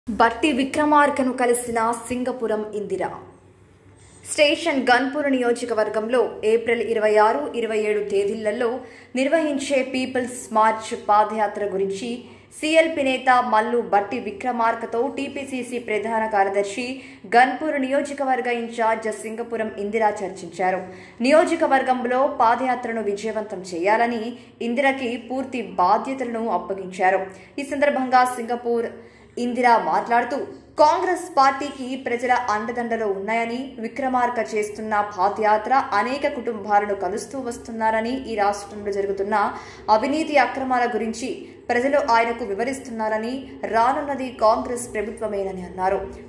బట్టి విక్రమార్కను కలిసిన సింగపురం ఇందిర స్టేషన్ గన్పూర్ నియోజకవర్గంలో ఏప్రిల్ ఇరవై ఆరు ఇరవై ఏడు తేదీలలో నిర్వహించే పీపుల్స్ మార్చ్ పాదయాత్ర గురించి సీఎల్పీ నేత మల్లు బట్టి విక్రమార్కతో టీపీసీసీ ప్రధాన కార్యదర్శి గన్పూర్ నియోజకవర్గ ఇన్ఛార్జ్ సింగపురం ఇందిరా చర్చించారు నియోజకవర్గంలో పాదయాత్రను విజయవంతం చేయాలని ఇందిరకి పూర్తి బాధ్యతలను అప్పగించారు ఈ సందర్భంగా సింగపూర్ ఇందిరా మాట్లాడుతూ కాంగ్రెస్ పార్టీకి ప్రజల అండదండలు ఉన్నాయని విక్రమార్క చేస్తున్న పాదయాత్ర అనేక కుటుంబాలను కలుస్తూ వస్తున్నారని ఈ రాష్ట్రంలో జరుగుతున్న అవినీతి అక్రమాల గురించి ప్రజలు ఆయనకు వివరిస్తున్నారని రానున్నది కాంగ్రెస్ ప్రభుత్వమేనని అన్నారు